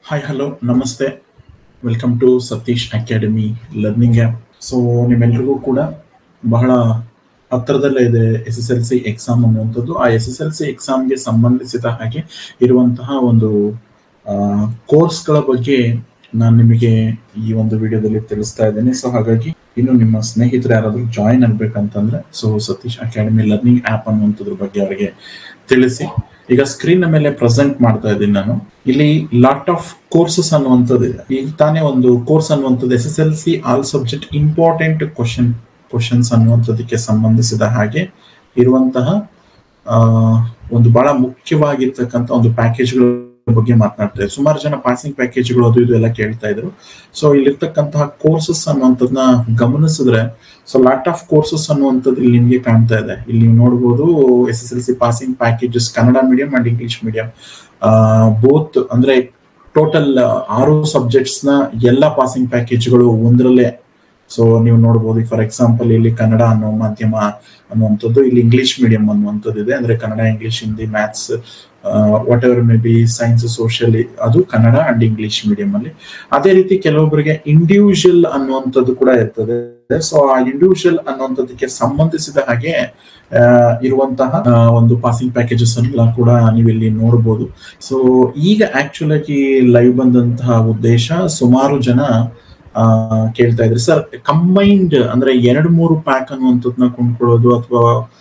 hi hello namaste welcome to Satish academy learning app so ನಿಮ್ಮೆಲ್ರಿಗೂ ಕೂಡ ಬಹಳ ಹತ್ತಿರದಲ್ಲೇ ಇದೆ S S L C exam ಅನ್ನುವಂಥದ್ದು ಆ ಎಸ್ ಎಸ್ ಎಲ್ ಸಿ ಎಕ್ಸಾಮ್ಗೆ ಸಂಬಂಧಿಸಿದ ಹಾಗೆ ಇರುವಂತಹ ಒಂದು ಕೋರ್ಸ್ಗಳ ಬಗ್ಗೆ ನಾನು ನಿಮಗೆ ಈ ಒಂದು ವಿಡಿಯೋದಲ್ಲಿ ತಿಳಿಸ್ತಾ ಇದ್ದೇನೆ ಸೊ ಹಾಗಾಗಿ ಇನ್ನು ನಿಮ್ಮ ಸ್ನೇಹಿತರು ಯಾರಾದರೂ ಜಾಯಿನ್ ಆಗ್ಬೇಕಂತಂದ್ರೆ so Satish academy learning app ಅನ್ನುವಂಥದ್ರ ಬಗ್ಗೆ ಅವರಿಗೆ ತಿಳಿಸಿ ಈಗ ಸ್ಕ್ರೀನ್ ಮೇಲೆ ಪ್ರೆಸೆಂಟ್ ಮಾಡ್ತಾ ಇದ್ದೀನಿ ನಾನು ಇಲ್ಲಿ ಲಾಟ್ ಆಫ್ ಕೋರ್ಸಸ್ ಅನ್ನುವಂಥದ್ದು ಇದೆ ಈಗ ತಾನೇ ಒಂದು ಕೋರ್ಸ್ ಅನ್ನುವಂಥದ್ದು S S L C all subject important question questions ಅನ್ನುವಂಥದ್ದಕ್ಕೆ ಸಂಬಂಧಿಸಿದ ಹಾಗೆ ಇರುವಂತಹ ಆ, ಒಂದು ಬಹಳ ಮುಖ್ಯವಾಗಿರ್ತಕ್ಕಂಥ ಒಂದು ಪ್ಯಾಕೇಜ್ಗಳ ಬಗ್ಗೆ ಮಾತನಾಡ್ತಾ ಇದ್ದಾರೆ ಸುಮಾರು ಜನ ಪಾಸಿಂಗ್ ಪ್ಯಾಕೇಜ್ಗಳು ಅದು ಇದು ಎಲ್ಲ ಕೇಳ್ತಾ ಇದ್ರು ಸೊ ಇಲ್ಲಿರ್ತಕ್ಕಂತಹ ಕೋರ್ಸಸ್ ಅನ್ನುವಂಥದ್ದನ್ನ ಗಮನಿಸಿದ್ರೆ ಸೊ ಲಾಟ್ ಆಫ್ ಕೋರ್ಸಸ್ ಅನ್ನುವಂಥದ್ದು ಇಲ್ಲಿ ನಿಮಗೆ ಕಾಣ್ತಾ ಇದೆ ಇಲ್ಲಿ ನೀವು ನೋಡ್ಬೋದು S S L C passing packages Kannada medium and English medium both ಅಂದ್ರೆ ಟೋಟಲ್ ಆರು ಸಬ್ಜೆಕ್ಟ್ಸ್ ನ ಎಲ್ಲ ಪಾಸಿಂಗ್ ಪ್ಯಾಕೇಜ್ಗಳು ಒಂದರಲ್ಲೇ ಸೊ ನೀವು ನೋಡಬಹುದು ಫಾರ್ ಎಕ್ಸಾಂಪಲ್ ಇಲ್ಲಿ ಕನ್ನಡ ಅನ್ನೋ ಮಾಧ್ಯಮ ಅನ್ನುವಂಥದ್ದು ಇಲ್ಲಿ ಇಂಗ್ಲಿಷ್ ಮೀಡಿಯಂ ಅನ್ನುವಂಥದ್ದು ಇದೆ ಅಂದ್ರೆ Kannada English Hindi maths whatever may be science social ಅದು ಕನ್ನಡ ಅಂಡ್ ಇಂಗ್ಲಿಷ್ ಮೀಡಿಯಂ ಅಲ್ಲಿ ಅದೇ ರೀತಿ ಕೆಲವೊಬ್ಬರಿಗೆ ಇಂಡಿವಿಜುವಲ್ ಅನ್ನುವಂಥದ್ದು ಕೂಡ ಇರ್ತದೆ ಸೊ ಆ ಇಂಡಿವಿಜುವಲ್ ಅನ್ನುವಂಥದ್ದಕ್ಕೆ ಸಂಬಂಧಿಸಿದ ಹಾಗೆ ಆ, ಇರುವಂತಹ ಆ, ಒಂದು ಪಾಸಿಂಗ್ ಪ್ಯಾಕೇಜಸ್ ಎಲ್ಲ ಕೂಡ ನೀವಿಲ್ಲಿ ನೋಡಬಹುದು ಸೊ ಈಗ ಆಕ್ಚುಲ್ ಆಗಿ ಲೈವ್ ಬಂದಂತಹ ಉದ್ದೇಶ ಸುಮಾರು ಜನ ಆ, ಕೇಳ್ತಾ ಇದ್ರಿ ಸರ್ ಕಂಬೈನ್ಡ್ ಅಂದ್ರೆ ಎರಡು ಮೂರು ಪ್ಯಾಕ್ ಅನ್ನುವಂಥದ್ದನ್ನ ಕೊಂಡ್ಕೊಳ್ಳೋದು ಅಥವಾ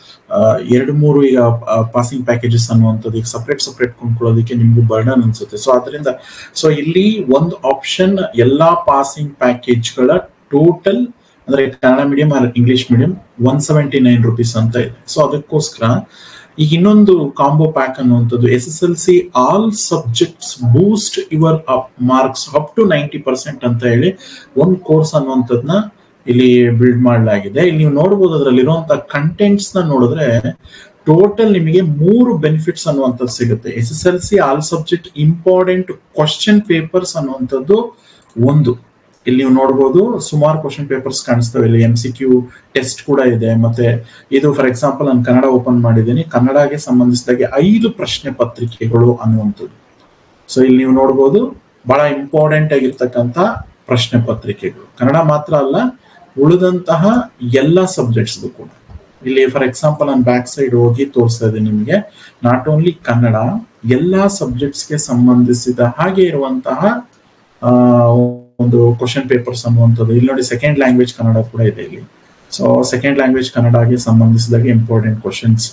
ಎರಡು ಮೂರು ಈಗ ಪಾಸಿಂಗ್ ಪ್ಯಾಕೇಜಸ್ ಅನ್ನುವಂಥದ್ದು ಈಗ ಸಪ್ರೇಟ್ ಸಪ್ರೇಟ್ ಕೊಂಡ್ಕೊಳ್ಳೋದಕ್ಕೆ ನಿಮ್ಗೂ ಬರ್ಡನ್ ಅನ್ಸುತ್ತೆ ಸೊ ಅದರಿಂದ ಸೊ ಇಲ್ಲಿ ಒಂದು ಆಪ್ಷನ್ ಎಲ್ಲಾ ಪಾಸಿಂಗ್ ಪ್ಯಾಕೇಜ್ಗಳ ಟೋಟಲ್ ಅಂದ್ರೆ Kannada medium English medium one seventy nine rupees ಅಂತ ಇದೆ ಸೊ ಅದಕ್ಕೋಸ್ಕರ ಈಗ ಇನ್ನೊಂದು ಕಾಂಬೋ ಪ್ಯಾಕ್ ಅನ್ನುವಂಥದ್ದು S S L C all subjects boost your marks up to ninety percent ಅಂತ ಹೇಳಿ ಒಂದು ಕೋರ್ಸ್ ಅನ್ನುವಂಥದ್ನ ಇಲ್ಲಿ ಬಿಲ್ಡ್ ಮಾಡಲಾಗಿದೆ ಇಲ್ಲಿ ನೀವು ನೋಡಬಹುದು ಅದರಲ್ಲಿರುವಂತಹ ಕಂಟೆಂಟ್ಸ್ ನ ನೋಡಿದ್ರೆ ಟೋಟಲ್ ನಿಮಗೆ ಮೂರು ಬೆನಿಫಿಟ್ಸ್ ಅನ್ನುವಂಥದ್ದು ಸಿಗುತ್ತೆ S S L C all subject important question papers ಅನ್ನುವಂಥದ್ದು ಒಂದು ಇಲ್ಲಿ ನೀವು ನೋಡಬಹುದು ಸುಮಾರು ಕ್ವಶನ್ ಪೇಪರ್ಸ್ ಕಾಣಿಸ್ತವೆ ಇಲ್ಲಿ ಎಂ ಸಿ ಕ್ಯೂ ಟೆಸ್ಟ್ ಕೂಡ ಇದೆ ಮತ್ತೆ ಇದು ಫಾರ್ ಎಕ್ಸಾಂಪಲ್ ನಾನು ಕನ್ನಡ ಓಪನ್ ಮಾಡಿದ್ದೀನಿ ಕನ್ನಡಗೆ ಸಂಬಂಧಿಸಿದಾಗೆ ಐದು ಪ್ರಶ್ನೆ ಪತ್ರಿಕೆಗಳು ಅನ್ನುವಂಥದ್ದು ಸೊ ಇಲ್ಲಿ ನೀವು ನೋಡಬಹುದು ಬಹಳ ಇಂಪಾರ್ಟೆಂಟ್ ಆಗಿರ್ತಕ್ಕಂಥ ಪ್ರಶ್ನೆ ಪತ್ರಿಕೆಗಳು ಕನ್ನಡ ಮಾತ್ರ ಅಲ್ಲ ಉಳಿದಂತಹ ಎಲ್ಲ ಸಬ್ಜೆಕ್ಟ್ಸ್ ಕೂಡ ಇಲ್ಲಿ ಫಾರ್ ಎಕ್ಸಾಂಪಲ್ ನಾನು ಬ್ಯಾಕ್ ಸೈಡ್ ಹೋಗಿ ತೋರಿಸ್ತಾ ಇದ್ದೀನಿ ನಿಮಗೆ ನಾಟ್ ಓನ್ಲಿ ಕನ್ನಡ ಎಲ್ಲಾ ಸಬ್ಜೆಕ್ಟ್ಸ್ಗೆ ಸಂಬಂಧಿಸಿದ ಹಾಗೆ ಇರುವಂತಹ ಆ, ಒಂದು ಕ್ವಶನ್ ಪೇಪರ್ಸ್ ಅನ್ನುವಂಥದ್ದು ಇಲ್ಲಿ ನೋಡಿ ಸೆಕೆಂಡ್ ಲ್ಯಾಂಗ್ವೇಜ್ ಕನ್ನಡ ಕೂಡ ಇದೆ ಇಲ್ಲಿ ಸೊ ಸೆಕೆಂಡ್ ಲ್ಯಾಂಗ್ವೇಜ್ ಕನ್ನಡಗೆ ಸಂಬಂಧಿಸಿದಾಗ important questions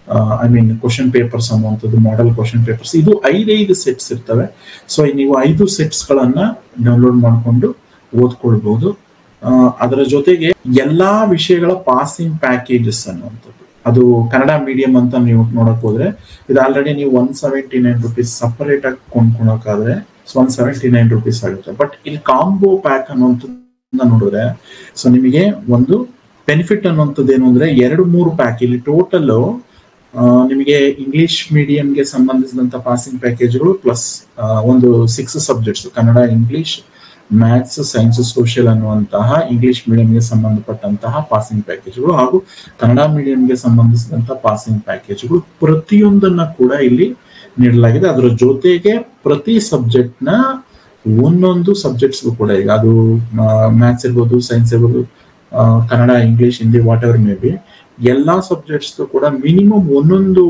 I mean question papers ಅನ್ನುವಂಥದ್ದು ಮಾಡೆಲ್ ಕ್ವಶನ್ ಪೇಪರ್ಸ್ ಇದು ಐದೈದು ಸೆಟ್ಸ್ ಇರ್ತವೆ ಸೊ ನೀವು ಐದು ಸೆಟ್ಸ್ ಗಳನ್ನ ಡೌನ್ಲೋಡ್ ಮಾಡಿಕೊಂಡು ಓದ್ಕೊಳ್ಬಹುದು ಆ, ಅದರ ಜೊತೆಗೆ ಎಲ್ಲಾ ವಿಷಯಗಳ ಪಾಸಿಂಗ್ ಪ್ಯಾಕೇಜಸ್ ಅನ್ನುವಂಥದ್ದು ಅದು ಕನ್ನಡ ಮೀಡಿಯಂ ಅಂತ ನೀವು ನೋಡಕ್ ಹೋದ್ರೆ ಇದು ಆಲ್ರೆಡಿ ನೀವು one seventy nine rupees separate ಆಗಿ ಕೊಂಡ್ಕೊಳಕಾದ್ರೆ ಒನ್ ಸೆವೆಂಟಿ ನೈನ್ ರುಪೀಸ್ ಆಗುತ್ತೆ ಬಟ್ ಇಲ್ಲಿ ಕಾಂಬೋ ಪ್ಯಾಕ್ ಅನ್ನುವಂಥದ್ದನ್ನ ನೋಡಿದ್ರೆ ಸೊ ನಿಮಗೆ ಒಂದು ಬೆನಿಫಿಟ್ ಅನ್ನುವಂಥದ್ದು ಏನು ಅಂದ್ರೆ ಎರಡು ಮೂರು ಪ್ಯಾಕ್ ಇಲ್ಲಿ ಟೋಟಲ್ ನಿಮಗೆ ಇಂಗ್ಲಿಷ್ ಮೀಡಿಯಂಗೆ ಸಂಬಂಧಿಸಿದಂತ ಪಾಸಿಂಗ್ ಪ್ಯಾಕೇಜ್ಗಳು ಪ್ಲಸ್ ಒಂದು six subjects Kannada English maths science social ಅನ್ನುವಂತಹ ಇಂಗ್ಲಿಷ್ ಮೀಡಿಯಂಗೆ ಸಂಬಂಧಪಟ್ಟಂತಹ ಪಾಸಿಂಗ್ ಪ್ಯಾಕೇಜ್ಗಳು ಹಾಗೂ ಕನ್ನಡ ಮೀಡಿಯಂಗೆ ಸಂಬಂಧಿಸಿದಂತಹ ಪಾಸಿಂಗ್ ಪ್ಯಾಕೇಜ್ಗಳು ಪ್ರತಿಯೊಂದನ್ನ ಕೂಡ ಇಲ್ಲಿ ನೀಡಲಾಗಿದೆ ಅದರ ಜೊತೆಗೆ ಪ್ರತಿ ಸಬ್ಜೆಕ್ಟ್ ನ ಒಂದೊಂದು ಸಬ್ಜೆಕ್ಟ್ಸ್ ಕೂಡ ಈಗ ಅದು ಮ್ಯಾಥ್ಸ್ ಇರ್ಬೋದು ಸೈನ್ಸ್ ಇರ್ಬೋದು ಆ, Kannada English Hindi whatever may be ಎಲ್ಲಾ ಸಬ್ಜೆಕ್ಟ್ಸ್ ಕೂಡ ಮಿನಿಮಮ್ ಒಂದೊಂದು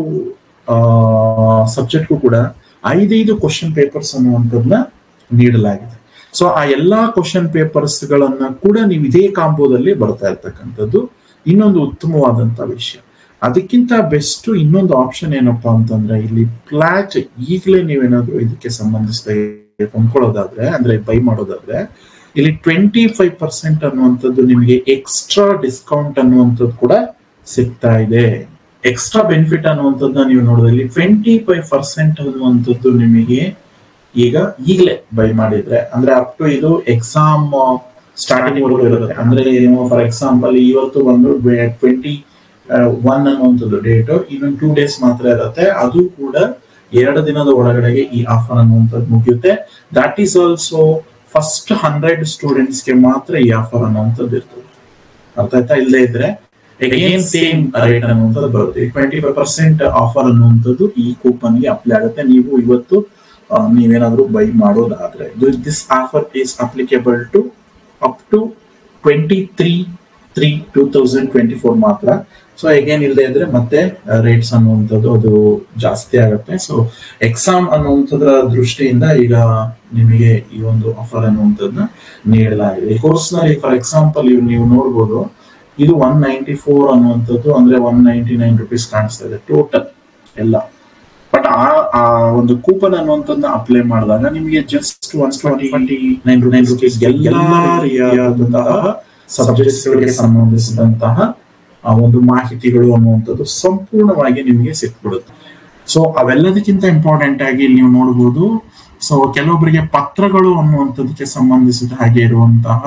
ಸಬ್ಜೆಕ್ಟ್ಗೂ ಕೂಡ ಐದೈದು ಕ್ವಶನ್ ಪೇಪರ್ಸ್ ಅನ್ನುವಂಥದ್ದನ್ನ ನೀಡಲಾಗಿದೆ ಸೊ ಆ ಎಲ್ಲಾ ಕ್ವಶನ್ ಪೇಪರ್ಸ್ ಗಳನ್ನ ಕೂಡ ನೀವು ಇದೇ ಕಾಂಬೋದಲ್ಲಿ ಬರ್ತಾ ಇರ್ತಕ್ಕಂಥದ್ದು ಇನ್ನೊಂದು ಉತ್ತಮವಾದಂತ ವಿಷಯ ಅದಕ್ಕಿಂತ ಬೆಸ್ಟ್ ಇನ್ನೊಂದು ಆಪ್ಷನ್ ಏನಪ್ಪಾ ಅಂತಂದ್ರೆ ಇಲ್ಲಿ ಪ್ಲಾಟ್ ಈಗಲೇ ನೀವೇನಾದ್ರು ಇದಕ್ಕೆ ಸಂಬಂಧಿಸಿದ ಕೊಂಡ್ಕೊಳ್ಳೋದಾದ್ರೆ ಅಂದ್ರೆ ಬೈ ಮಾಡೋದಾದ್ರೆ ಇಲ್ಲಿ ಟ್ವೆಂಟಿ ಫೈವ್ ಪರ್ಸೆಂಟ್ ಅನ್ನುವಂಥದ್ದು ನಿಮಗೆ ಎಕ್ಸ್ಟ್ರಾ ಡಿಸ್ಕೌಂಟ್ ಅನ್ನುವಂಥದ್ದು ಕೂಡ ಸಿಗ್ತಾ ಇದೆ ಎಕ್ಸ್ಟ್ರಾ ಬೆನಿಫಿಟ್ ಅನ್ನುವಂಥದ್ದನ್ನ ನೀವು ನೋಡಿದ್ರೆ ಇಲ್ಲಿ ಟ್ವೆಂಟಿ ಫೈವ್ ಪರ್ಸೆಂಟ್ ಅನ್ನುವಂಥದ್ದು ನಿಮಗೆ ಈಗ ಈಗಲೇ ಬೈ ಮಾಡಿದ್ರೆ ಅಂದ್ರೆ ಅಪ್ ಟು ಇದು ಎಕ್ಸಾಮ್ ಸ್ಟಾರ್ಟಿಂಗ್ ವರೆಗೂ ಇರುತ್ತೆ ಅಂದ್ರೆ ನೀವು ಫಾರ್ ಎಕ್ಸಾಂಪಲ್ ಇವತ್ತು ಬಂದು ಟ್ವೆಂಟಿ ಒನ್ ಅನ್ನುವಂಥದ್ದು ಡೇಟ್ ಇನ್ನೊಂದು ಟೂ ಡೇಸ್ ಮಾತ್ರ ಇರುತ್ತೆ ಅದು ಕೂಡ ಎರಡು ದಿನದ ಒಳಗಡೆಗೆ ಈ ಆಫರ್ ಅನ್ನುವಂಥದ್ದು ಮುಗಿಯುತ್ತೆ that is also first hundred ಸ್ಟೂಡೆಂಟ್ಸ್ಗೆ ಮಾತ್ರ ಈ ಆಫರ್ ಅನ್ನುವಂಥದ್ದು ಇರ್ತದೆ ಅರ್ಥ ಆಯ್ತಾ ಇಲ್ಲದೆ ಇದ್ರೆ ಅಗೇನ್ ಸೇಮ್ ರೇಟ್ ಅನ್ನುವಂಥದ್ದು ಬರುತ್ತೆ ಟ್ವೆಂಟಿ ಫೈವ್ ಪರ್ಸೆಂಟ್ ಆಫರ್ ಅನ್ನುವಂಥದ್ದು ಈ ಕೂಪನ್ಗೆ ಅಪ್ಲೈ ಆಗುತ್ತೆ ನೀವು ಇವತ್ತು ನೀವೇನಾದ್ರೂ ಬೈ ಮಾಡೋದಾದ್ರೆ this offer is applicable to up to twenty three three two thousand twenty four ಮಾತ್ರ ಸೊ ಅಗೇನ್ ಇಲ್ಲದೆ ಇದ್ರೆ ಮತ್ತೆ ರೇಟ್ಸ್ ಅನ್ನುವಂಥದ್ದು ಅದು ಜಾಸ್ತಿ ಆಗುತ್ತೆ ಸೊ ಎಕ್ಸಾಮ್ ಅನ್ನುವಂಥದ್ರ ದೃಷ್ಟಿಯಿಂದ ಈಗ ನಿಮಗೆ ಈ ಒಂದು ಆಫರ್ ಅನ್ನುವಂಥದ್ದನ್ನ ನೀಡಲಾಗಿದೆ ಕೋರ್ಸ್ ನಲ್ಲಿ ಫಾರ್ ಎಕ್ಸಾಂಪಲ್ ನೀವು ನೋಡ್ಬೋದು ಇದು ಒನ್ ನೈಂಟಿ ಫೋರ್ ಅನ್ನುವಂಥದ್ದು ಅಂದ್ರೆ ಒನ್ ನೈಂಟಿ ನೈನ್ ರುಪೀಸ್ ಕಾಣಿಸ್ತಾ ಇದೆ ಟೋಟಲ್ ಎಲ್ಲ ಬಟ್ ಆ ಆ ಒಂದು ಕೂಪನ್ ಅನ್ನುವಂಥದ್ದನ್ನ ಅಪ್ಲೈ ಮಾಡಿದಾಗ ನಿಮಗೆ just one twenty nine nine rupees ಎಲ್ಲಾ ರೀತಿಯಾದಂತಹ ಸಬ್ಜೆಕ್ಟ್ಸ್ ಗಳಿಗೆ ಸಂಬಂಧಿಸಿದಂತಹ ಆ ಒಂದು ಮಾಹಿತಿಗಳು ಅನ್ನುವಂಥದ್ದು ಸಂಪೂರ್ಣವಾಗಿ ನಿಮಗೆ ಸಿಕ್ಬಿಡುತ್ತೆ ಸೊ ಅವೆಲ್ಲದಕ್ಕಿಂತ ಇಂಪಾರ್ಟೆಂಟ್ ಆಗಿ ನೀವು ನೋಡಬಹುದು ಸೊ ಕೆಲವೊಬ್ಬರಿಗೆ ಪತ್ರಗಳು ಅನ್ನುವಂಥದ್ದಕ್ಕೆ ಸಂಬಂಧಿಸಿದ ಹಾಗೆ ಇರುವಂತಹ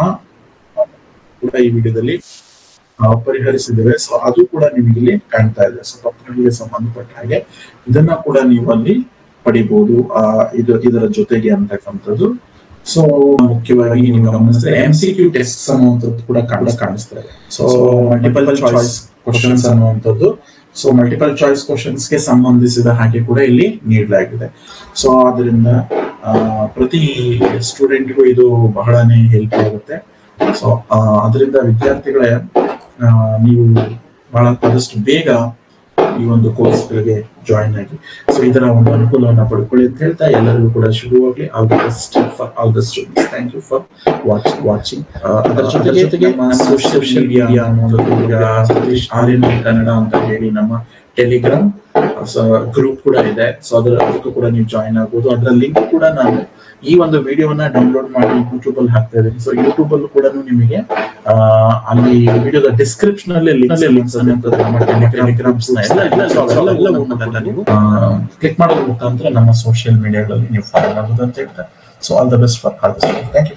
ಕೂಡ ಈ ವಿಡಿಯೋದಲ್ಲಿ ಆ, ಪರಿಹರಿಸಿದ್ದೇವೆ ಸೊ ಅದು ಕೂಡ ನಿಮಗೆ ಇಲ್ಲಿ ಕಾಣ್ತಾ ಇದೆ ಸೊ ಪತ್ರಗಳಿಗೆ ಸಂಬಂಧಪಟ್ಟ ಹಾಗೆ ಇದನ್ನ ಕೂಡ ನೀವು ಅಲ್ಲಿ ಪಡಿಬಹುದು ಆ ಇದು ಇದರ ಜೊತೆಗೆ ಅಂತಕ್ಕಂಥದ್ದು ಸೊ ಮುಖ್ಯವಾಗಿ ನೀವು ಗಮನಿಸಿದ್ರೆ ಎಂ ಸಿ ಕ್ಯೂ ಟೆಸ್ಟ್ ಅನ್ನುವಂಥದ್ದು ಕೂಡ ಕಾಣ ಕಾಣಿಸ್ತಾ ಇದೆ ಸೊ ಮಲ್ಟಿಪಲ್ ಚಾಯ್ಸ್ ಕ್ವಶನ್ಸ್ ಅನ್ನುವಂಥದ್ದು ಸೊ ಮಲ್ಟಿಪಲ್ ಚಾಯ್ಸ್ ಕ್ವಶನ್ಸ್ ಗೆ ಸಂಬಂಧಿಸಿದ ಹಾಗೆ ಕೂಡ ಇಲ್ಲಿ ನೀಡಲಾಗಿದೆ ಸೊ ಅದರಿಂದ ಆ, ಪ್ರತಿ ಸ್ಟೂಡೆಂಟ್ಗೂ ಇದು ಬಹಳನೇ ಹೆಲ್ಪ್ ಆಗುತ್ತೆ ಸೊ ಅದರಿಂದ ವಿದ್ಯಾರ್ಥಿಗಳೇ ಆ, ನೀವು ಬಹಳ ಆದಷ್ಟು ಬೇಗ ಈ ಒಂದು ಕೋರ್ಸ್ಗಳಿಗೆ ಜಾಯಿನ್ ಆಗಿ ಸೊ ಇದರ ಒಂದು ಅನುಕೂಲವನ್ನ ಪಡ್ಕೊಳ್ಳಿ ಅಂತ ಹೇಳ್ತಾ ಎಲ್ಲರಿಗೂ ಕೂಡ ಶುಭವಾಗ್ಲಿ all the best for all the students thank you for watch watching ಅದರ ಜೊತೆಗೆ ಜೊತೆಗೆ ಸೋಷಿಯಲ್ ಮೀಡಿಯಾ ಅನ್ನೋದು ಈಗ ಸತೀಶ್ ಆರ್ಯನ್ ಕನ್ನಡ ಅಂತ ಹೇಳಿ ನಮ್ಮ ಟೆಲಿಗ್ರಾಮ್ ಗ್ರೂಪ್ ಕೂಡ ಇದೆ ಸೊ ಅದರ ಅದಕ್ಕೂ ಕೂಡ ನೀವು ಜಾಯಿನ್ ಆಗ್ಬೋದು ಅದರ ಲಿಂಕ್ ಕೂಡ ನಾನು ಈ ಒಂದು ವಿಡಿಯೋವನ್ನ ಡೌನ್ಲೋಡ್ ಮಾಡಿ ಯೂಟ್ಯೂಬ್ ಅಲ್ಲಿ ಹಾಕ್ತಾ ಇದ್ದೀನಿ ಸೊ ಯೂಟ್ಯೂಬ್ ಅಲ್ಲೂ ಕೂಡ ನಿಮಗೆ ಆ, ಅಲ್ಲಿ ವಿಡಿಯೋದ ಡಿಸ್ಕ್ರಿಪ್ಷನ್ ಅಲ್ಲಿ ಲಿಂಕ್ಸ್ ಲಿಂಕ್ಸ್ ನಮ್ಮ ಟೆಲಿಗ್ರಾಮ್ಸ್ ಎಲ್ಲ ಎಲ್ಲ so ಅವೆಲ್ಲವನ್ನ ನೀವು ಕ್ಲಿಕ್ ಮಾಡೋದ್ರ ಮುಖಾಂತರ ನಮ್ಮ ಸೋಷಿಯಲ್ ಮೀಡಿಯಾಗಳಲ್ಲಿ ನೀವು ಫಾಲೋ ಆಗೋದು ಅಂತ ಹೇಳ್ತಾ so all the best for all the thank you